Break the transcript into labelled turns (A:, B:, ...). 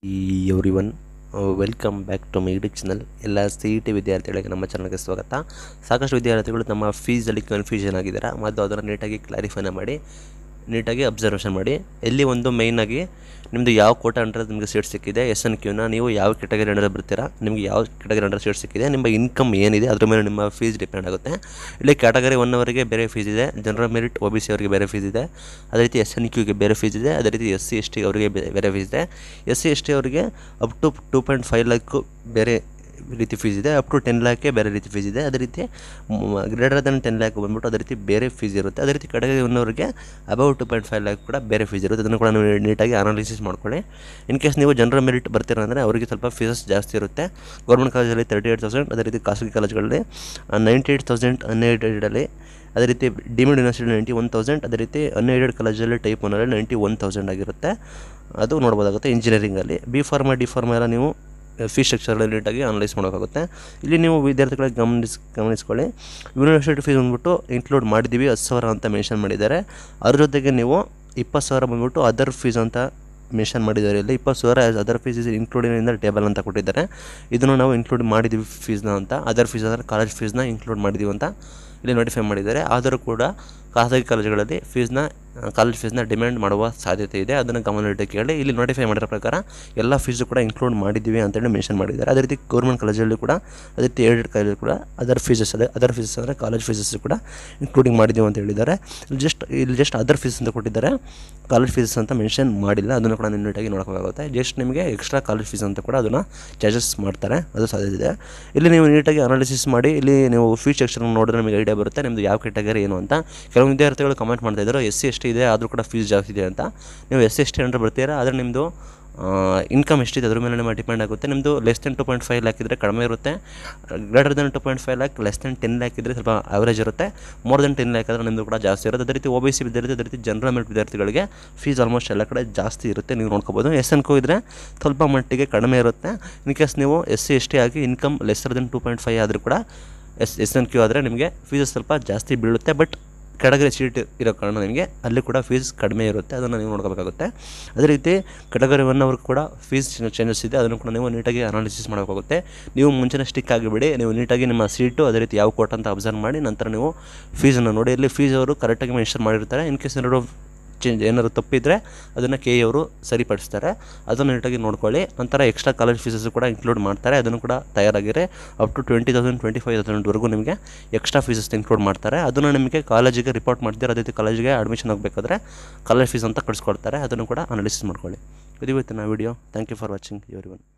A: every everyone welcome back to my YouTube channel ಎಲ್ಲ C E T ವಿದ್ಯಾರ್ಥಿಗಳಿಗೆ ನಮ್ಮ ಚಾನಲ್ಗೆ ಸ್ವಾಗತ ಸಾಕಷ್ಟು ವಿದ್ಯಾರ್ಥಿಗಳು ನಮ್ಮ ಫೀಸಲ್ಲಿ ಕನ್ಫ್ಯೂಷನ್ ಆಗಿದ್ದಾರೆ ಮತ್ತು ಅದನ್ನು ನೀಟಾಗಿ ಕ್ಲಾರಿಫೈನ ಮಾಡಿ ನೀಟಾಗಿ ಅಬ್ಸರ್ವೇಷನ್ ಮಾಡಿ ಎಲ್ಲಿ ಒಂದು ಮೇಯ್ನಾಗಿ ನಿಮ್ಮದು ಯಾವ ಕೋಟ ಅಂಡರ್ ನಿಮಗೆ ಸೀಟ್ ಸಿಕ್ಕಿದೆ ಎಸ್ ಎನ್ ಕ್ಯೂನ ನೀವು ಯಾವ ಕೆಟಗರಿ ಅಂಡರ್ ಬರ್ತೀರಾ ನಿಮಗೆ ಯಾವ ಕೆಟಗರಿ ಅಂಡರ್ ಸೀಟ್ ಸಿಕ್ಕಿದೆ ನಿಮ್ಮ ಇನ್ಕಮ್ ಏನಿದೆ ಅದ್ರ ಮೇಲೆ ನಿಮ್ಮ ಫೀಸ್ ಡಿಪೆಂಡ್ ಆಗುತ್ತೆ ಇಲ್ಲಿ ಕ್ಯಾಟಗರಿ ಒನ್ ಅವರಿಗೆ ಬೇರೆ ಫೀಸ್ ಇದೆ general merit O B C ಅವರಿಗೆ ಬೇರೆ ಫೀಸ್ ಇದೆ ಅದೇ ರೀತಿ ಎಸ್ ಎನ್ ಕ್ಯೂಗೆ ಬೇರೆ ಫೀಸ್ ಇದೆ ಅದೇ ರೀತಿ ಎಸ್ ಸಿ ಎಸ್ ಟಿ ಅವರಿಗೆ ಬೇ- ಬೇರೆ ಫೀಸ್ ಇದೆ ಎಸ್ ಸಿ ಎಸ್ ಟಿ ಅವರಿಗೆ up to two point five lakh ಬೇರೆ ರೀತಿ ಫೀಸ್ ಇದೆ ಅಪ್ ಟು ಟೆನ್ ಲ್ಯಾಕೆ ಬೇರೆ ರೀತಿ ಫೀಸ್ ಇದೆ ಅದೇ ರೀತಿ ಗ್ರೇಟರ್ ದೆನ್ ಟೆನ್ ಲ್ಯಾಕ್ ಬಂದ್ಬಿಟ್ಟು ಅದೇ ರೀತಿ ಬೇರೆ ಫೀಸ್ ಇರುತ್ತೆ ಅದೇ ರೀತಿ ಕಡೆಗೆ ಒಂದವರಿಗೆ above two point five lakh ಕೂಡ ಬೇರೆ ಫೀಸ್ ಇರುತ್ತೆ ಅದನ್ನು ಕೂಡ ನೀವು ನೀಟಾಗಿ ಅನಾಲಿಸಿಸ್ ಮಾಡ್ಕೊಳ್ಳಿ ಇನ್ ಕೇಸ್ ನೀವು ಜನರಲ್ ಮೆರಿಟ್ ಬರ್ತೀರ ಅಂದರೆ ಅವರಿಗೆ ಸ್ವಲ್ಪ ಫೀಸಸ್ ಜಾಸ್ತಿ ಇರುತ್ತೆ ಗೌರ್ಮೆಂಟ್ ಕಾಲೇಜಲ್ಲಿ ತರ್ಟಿ ಏಟ್ ತೌಸಂಡ್ ಅದೇ ರೀತಿ ಖಾಸಗಿ ಕಾಲೇಜ್ಗಳಲ್ಲಿ ನೈಂಟಿ ಏಯ್ಟ್ ತೌಸಂಡ್ ಅನ್ಎಯ್ಡೆಡಲ್ಲಿ ಅದೇ ರೀತಿ deemed university ninety one thousand ಅದೇ ರೀತಿ ಅನ್ಎಯ್ಡೆಡ್ ಕಾಲೇಜಲ್ಲಿ ಟೈಪ್ ಒನ್ನಲ್ಲಿ ನೈಂಟಿ ಒನ್ ತೌಸಂಡ್ ಆಗಿರುತ್ತೆ ಅದು ನೋಡ್ಬೋದಾಗುತ್ತೆ ಇಂಜಿನಿಯರಿಂಗಲ್ಲಿ ಬಿ ಫಾರ್ಮಾ ಡಿ ಫಾರ್ಮಾ ಎಲ್ಲ ನೀವು ಫೀಸ್ ಸ್ಟ್ರಕ್ಚರಲ್ಲಿ ನೀಟಾಗಿ ಅನಲೈಸ್ ಮಾಡೋಕ್ಕಾಗುತ್ತೆ ಇಲ್ಲಿ ನೀವು ವಿದ್ಯಾರ್ಥಿಗಳಿಗೆ ಗಮನಿಸ್ ಗಮನಿಸ್ಕೊಳ್ಳಿ ಯೂನಿವರ್ಸಿಟಿ ಫೀಸ್ ಬಂದ್ಬಿಟ್ಟು ಇನ್ಕ್ಲೂಡ್ ಮಾಡಿದ್ದೀವಿ ಹತ್ತು ಸಾವಿರ ಅಂತ ಮೆನ್ಷನ್ ಮಾಡಿದ್ದಾರೆ ಅದ್ರ ಜೊತೆಗೆ ನೀವು ಇಪ್ಪತ್ತು ಸಾವಿರ ಬಂದ್ಬಿಟ್ಟು ಅದರ್ ಫೀಸ್ ಅಂತ ಮೆನ್ಷನ್ ಮಾಡಿದ್ದಾರೆ ಇಲ್ಲಿ ಇಪ್ಪತ್ತು ಸಾವಿರ as other fees is including in the table ಅಂತ ಕೊಟ್ಟಿದ್ದಾರೆ ಇದನ್ನು ನಾವು ಇನ್ಕ್ಲೂಡ್ ಮಾಡಿದ್ದೀವಿ ಫೀಸ್ನ ಅಂತ ಅದರ್ ಫೀಸ್ ಅಂದರೆ ಕಾಲೇಜ್ ಫೀಸ್ನ ಇನ್ಕ್ಲೂಡ್ ಮಾಡಿದ್ದೀವಿ ಅಂತ ಇಲ್ಲಿ ನೋಟಿಫೈ ಮಾಡಿದ್ದಾರೆ ಆದರೂ ಕೂಡ ಖಾಸಗಿ ಕಾಲೇಜುಗಳಲ್ಲಿ ಫೀಸ್ನ ಕಾಲೇಜ್ ಫೀಸ್ನ ಡಿಮ್ಯಾಂಡ್ ಮಾಡುವ ಸಾಧ್ಯತೆ ಇದೆ ಅದನ್ನು ಗಮನವಿಟ್ಟು ಕೇಳಿ ಇಲ್ಲಿ ನೋಟಿಫೈ ಮಾಡಿರೋ ಪ್ರಕಾರ ಎಲ್ಲ ಫೀಸು ಕೂಡ ಇನ್ಕ್ಲೂಡ್ ಮಾಡಿದ್ದೀವಿ ಅಂತೇಳಿ ಮೆನ್ಷನ್ ಮಾಡಿದ್ದಾರೆ ಅದೇ ರೀತಿ ಗೌರ್ಮೆಂಟ್ ಕಾಲೇಜಲ್ಲಿ ಕೂಡ ಅದೇ ರೀತಿ ಏಡೆಡ್ ಕಾಲೇಜಲ್ಲಿ ಕೂಡ ಅದರ್ ಫೀಸಸ್ ಅದೇ ಅದರ್ ಫೀಸಸ್ ಅಂದರೆ ಕಾಲೇಜ್ ಫೀಸಸ್ ಕೂಡ ಇನ್ಕ್ಲೂಡಿಂಗ್ ಮಾಡಿದ್ದೀವಿ ಅಂತ ಹೇಳಿದ್ದಾರೆ ಇಲ್ಲಿ ಜಸ್ಟ್ ಇಲ್ಲಿ ಜಸ್ಟ್ ಅದರ್ ಫೀಸ್ ಅಂತ ಕೊಟ್ಟಿದ್ದಾರೆ ಕಾಲೇಜ್ ಫೀಸಸ್ ಅಂತ ಮೆನ್ಷನ್ ಮಾಡಿಲ್ಲ ಅದನ್ನು ಕೂಡ ನೀವು ನೀಟಾಗಿ ನೋಡೋಕ್ಕಾಗುತ್ತೆ ಜಸ್ಟ್ ನಿಮಗೆ ಎಕ್ಸ್ಟ್ರಾ ಕಾಲೇಜ್ ಫೀಸ್ ಅಂತ ಕೂಡ ಅದನ್ನು ಚಾರ್ಜಸ್ ಮಾಡ್ತಾರೆ ಅದು ಸಾಧ್ಯತೆ ಇದೆ ಇಲ್ಲಿ ನೀವು ನೀಟಾಗಿ ಅನಾಲಿಸಿಸ್ ಮಾಡಿ ಇಲ್ಲಿ ನೀವು ಫೀಸ್ ಸೆಕ್ಷನ್ ನೋಡಿದ್ರೆ ನಿಮಗೆ ಐಡಿಯಾ ಬರುತ್ತೆ ನಿಮ್ಮದು ಯಾವ ಕೆಟಗರಿ ಏನು ಅಂತ ಕೆಲವು ವಿದ್ಯಾರ್ಥಿಗಳು ಕಮೆಂಟ್ ಮಾಡ್ತಾ ಇದ್ದಾರೆ ಎಸ್ ಸಿ ಎಸ್ ಟಿ ಇದೆ ಆದರೂ ಕೂಡ ಫೀಸ್ ಜಾಸ್ತಿ ಇದೆ ಅಂತ ನೀವು ಎಸ್ ಸಿ ಎಸ್ ಟಿ ಅಂದ್ರೆ ಬರ್ತೀರಾ ಆದರೆ ನಿಮ್ಮದು ಇನ್ಕಮ್ ಎಷ್ಟಿದೆ ಅದ್ರ ಮೇಲೆ ನಿಮ್ಮ ಡಿಪೆಂಡ್ ಆಗುತ್ತೆ ನಿಮ್ಮದು less than two point five lakh ಇದ್ದರೆ ಕಡಿಮೆ ಇರುತ್ತೆ greater than two point five lakh less than ten lakh ಇದ್ದರೆ ಸ್ವಲ್ಪ ಅವರೇಜ್ ಇರುತ್ತೆ ಮೋರ್ ದೆನ್ ಟೆನ್ ಲ್ಯಾಕ್ ಆದರೆ ನಿಮ್ಮದು ಕೂಡ ಜಾಸ್ತಿ ಇರುತ್ತೆ ಅದೇ ರೀತಿ ಒ ಬಿ ಸಿ ವಿದ್ಯಾರ್ಥಿ ಅದೇ ರೀತಿ ಜನರಲ್ ಮೆರಿಟ್ ವಿದ್ಯಾರ್ಥಿಗಳಿಗೆ ಫೀಸ್ ಆಲ್ಮೋಸ್ಟ್ ಎಲ್ಲ ಕಡೆ ಜಾಸ್ತಿ ಇರುತ್ತೆ ನೀವು ನೋಡ್ಕೋಬೋದು ಎಸ್ ಎನ್ ಕೋ ಇದ್ದರೆ ಸ್ವಲ್ಪ ಮಟ್ಟಿಗೆ ಕಡಿಮೆ ಇರುತ್ತೆ ಇನ್ ಕೇಸ್ ನೀವು ಎಸ್ ಸಿ ಎಸ್ ಟಿ ಆಗಿ income lesser than two point five ಆದರೂ ಕೂಡ ಎಸ್ ಎಸ್ ಎನ್ ಕ್ಯೂ ಆದರೆ ನಿಮಗೆ ಫೀಸಸ್ ಸ್ವಲ್ಪ ಜಾಸ್ತಿ ಬೀಳುತ್ತೆ ಬಟ್ ಕೆಳಗಡೆ ಸೀಟ್ ಇರೋ ಕಾರಣ ನಿಮಗೆ ಅಲ್ಲಿ ಕೂಡ ಫೀಸ್ ಕಡಿಮೆ ಇರುತ್ತೆ ಅದನ್ನು ನೀವು ನೋಡ್ಕೋಬೇಕಾಗುತ್ತೆ ಅದೇ ರೀತಿ ಕೆಟಗರಿ ಒನ್ ಅವ್ರಿಗೆ ಕೂಡ ಫೀಸ್ ಚೇಂಜಸ್ ಇದೆ ಅದನ್ನು ಕೂಡ ನೀವು ನೀಟಾಗಿ ಅನಾಲಿಸಿಸ್ ಮಾಡಬೇಕಾಗುತ್ತೆ ನೀವು ಮುಂಚೆನೇ ಸ್ಟಿಕ್ ಆಗಿಬಿಡಿ ನೀವು ನೀಟಾಗಿ ನಿಮ್ಮ ಸೀಟು ಅದೇ ರೀತಿ ಯಾವ ಕೋಟ್ ಅಂತ ಅಬ್ಸರ್ವ್ ಮಾಡಿ ನಂತರ ನೀವು ಫೀಸನ್ನು ನೋಡಿ ಇಲ್ಲಿ ಫೀಸ್ ಅವರು ಕರೆಕ್ಟಾಗಿ ಮೆನ್ಷನ್ ಮಾಡಿರ್ತಾರೆ ಇನ್ ಕೇಸ್ ಏನಾದ್ರು ಚೇಂಜ್ ಏನಾದ್ರು ತಪ್ಪಿದ್ರೆ ಅದನ್ನು ಕೆ ಅವರು ಸರಿಪಡಿಸ್ತಾರೆ ಅದನ್ನು ನೀಟಾಗಿ ನೋಡ್ಕೊಳ್ಳಿ ನಂತರ ಎಕ್ಸ್ಟ್ರಾ ಕಾಲೇಜ್ ಫೀಸಸ್ ಕೂಡ ಇನ್ಕ್ಲೂಡ್ ಮಾಡ್ತಾರೆ ಅದನ್ನು ಕೂಡ ತಯಾರಾಗಿರೆ up to twenty thousand twenty five ತೌಸಂಡ್ವರೆಗೂ ನಿಮಗೆ ಎಕ್ಸ್ಟ್ರಾ ಫೀಸಸ್ ಇನ್ಕ್ಲೂಡ್ ಮಾಡ್ತಾರೆ ಅದನ್ನು ನಿಮಗೆ ಕಾಲೇಜಿಗೆ ರಿಪೋರ್ಟ್ ಮಾಡ್ತೀರ ಅದೇ ರೀತಿ ಕಾಲೇಜಿಗೆ ಅಡ್ಮಿಷನ್ ಆಗಬೇಕಾದ್ರೆ ಕಾಲೇಜ್ ಫೀಸ್ ಅಂತ ಕಳಿಸ್ಕೊಡ್ತಾರೆ ಅದನ್ನು ಕೂಡ ಅನಾಲಿಸಿಸ್ ಮಾಡ್ಕೊಳ್ಳಿ ಇದು ಇವತ್ತಿನ video thank you for watching every one